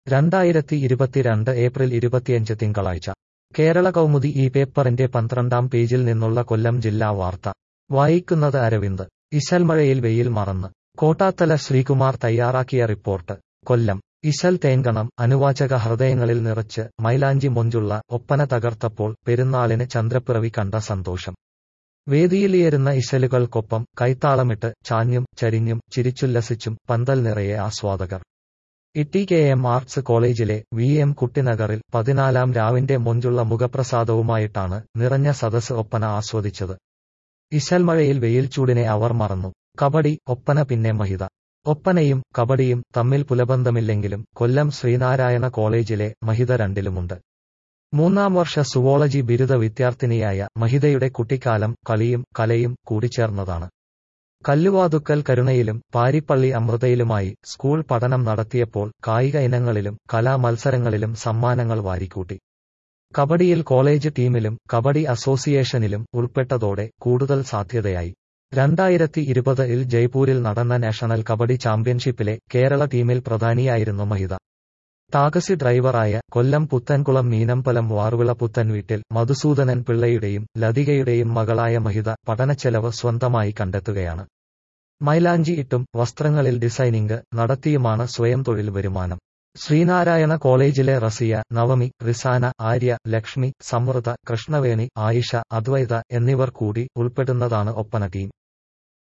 രണ്ടായിരത്തി ഇരുപത്തിരണ്ട് ഏപ്രിൽ ഇരുപത്തിയഞ്ച് തിങ്കളാഴ്ച കേരള കൗമുദി ഈ പേപ്പറിന്റെ പന്ത്രണ്ടാം പേജിൽ നിന്നുള്ള കൊല്ലം ജില്ലാ വാർത്ത വായിക്കുന്നത് അരവിന്ദ് ഇശൽമഴയിൽ വെയിൽ മറന്ന് കോട്ടാത്തല ശ്രീകുമാർ തയ്യാറാക്കിയ റിപ്പോർട്ട് കൊല്ലം ഇശൽ തേങ്കണം അനുവാചക ഹൃദയങ്ങളിൽ നിറച്ച് മൈലാഞ്ചി മൊഞ്ചുള്ള ഒപ്പന തകർത്തപ്പോൾ പെരുന്നാളിന് ചന്ദ്രപ്പിറവി കണ്ട സന്തോഷം വേദിയിലേറുന്ന ഇശലുകൾക്കൊപ്പം കൈത്താളമിട്ട് ചാഞ്ഞും ചരിഞ്ഞും ചിരിച്ചുല്ലസിച്ചും പന്തൽ നിറയെ ആസ്വാദകർ ഇട്ടി കെ എം ആർട്സ് കോളേജിലെ വി എം കുട്ടിനഗറിൽ പതിനാലാം രാവിന്റെ മൊഞ്ചുള്ള മുഖപ്രസാദവുമായിട്ടാണ് നിറഞ്ഞ സദസ് ഒപ്പന ആസ്വദിച്ചത് ഇശൽമഴയിൽ വെയിൽ ചൂടിനെ അവർ മറന്നു കബഡി ഒപ്പന പിന്നെ മഹിത ഒപ്പനയും കബഡിയും തമ്മിൽ പുലബന്ധമില്ലെങ്കിലും കൊല്ലം ശ്രീനാരായണ കോളേജിലെ മഹിത രണ്ടിലുമുണ്ട് മൂന്നാം വർഷ സുവോളജി ബിരുദ വിദ്യാർത്ഥിനിയായ മഹിതയുടെ കുട്ടിക്കാലം കളിയും കലയും കൂടിച്ചേർന്നതാണ് കല്ലുവാതുക്കൽ കരുണയിലും പാരിപ്പള്ളി അമൃതയിലുമായി സ്കൂൾ പഠനം നടത്തിയപ്പോൾ കായിക ഇനങ്ങളിലും കലാമത്സരങ്ങളിലും സമ്മാനങ്ങൾ വാരിക്കൂട്ടി കബഡിയിൽ കോളേജ് ടീമിലും കബഡി അസോസിയേഷനിലും ഉൾപ്പെട്ടതോടെ കൂടുതൽ സാധ്യതയായി രണ്ടായിരത്തി ഇരുപതിൽ ജയ്പൂരിൽ നടന്ന നാഷണൽ കബഡി ചാമ്പ്യൻഷിപ്പിലെ കേരള ടീമിൽ പ്രധാനിയായിരുന്നു മഹിത ടാക്സി ഡ്രൈവറായ കൊല്ലം പുത്തൻകുളം മീനമ്പലം വാറുവിള പുത്തൻ വീട്ടിൽ മധുസൂദനൻ പിള്ളയുടെയും ലതികയുടെയും മകളായ മഹിത പഠനച്ചെലവ് സ്വന്തമായി കണ്ടെത്തുകയാണ് മൈലാഞ്ചി ഇട്ടും വസ്ത്രങ്ങളിൽ ഡിസൈനിംഗ് നടത്തിയുമാണ് സ്വയം തൊഴിൽ വരുമാനം ശ്രീനാരായണ കോളേജിലെ റസിയ നവമി റിസാന ആര്യ ലക്ഷ്മി സമൃദ്ധ കൃഷ്ണവേണി ആയിഷ അദ്വൈത എന്നിവർ കൂടി ഉൾപ്പെടുന്നതാണ് ഒപ്പന ടീം